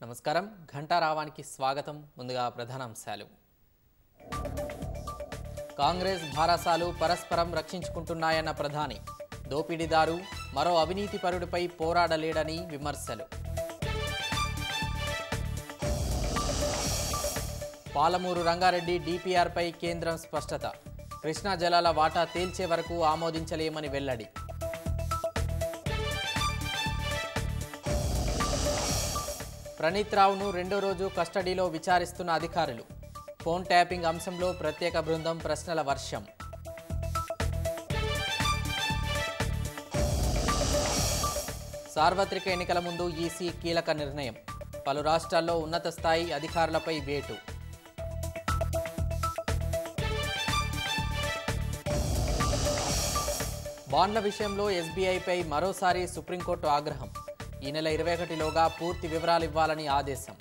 నమస్కారం ఘంటారావానికి స్వాగతం ముందుగా ప్రధానాంశాలు కాంగ్రెస్ భారాసాలు పరస్పరం రక్షించుకుంటున్నాయన్న ప్రధాని దోపిడీదారు మరో అవినీతిపరుడిపై పోరాడలేడని విమర్శలు పాలమూరు రంగారెడ్డి డిపిఆర్పై కేంద్రం స్పష్టత కృష్ణా జలాల వాటా తేల్చే వరకు ఆమోదించలేమని వెల్లడి ప్రణీత్ రావును రెండో రోజు కస్టడీలో విచారిస్తున్న అధికారులు ఫోన్ ట్యాపింగ్ అంశంలో ప్రత్యేక బృందం ప్రశ్నల వర్షం సార్వత్రిక ఎన్నికల ముందు ఈసీ కీలక నిర్ణయం పలు రాష్ట్రాల్లో ఉన్నత స్థాయి అధికారులపై వేటు బాండ్ల విషయంలో ఎస్బీఐపై మరోసారి సుప్రీంకోర్టు ఆగ్రహం ఈ నెల ఇరవై ఒకటిలోగా పూర్తి వివరాలు ఇవ్వాలని ఆదేశం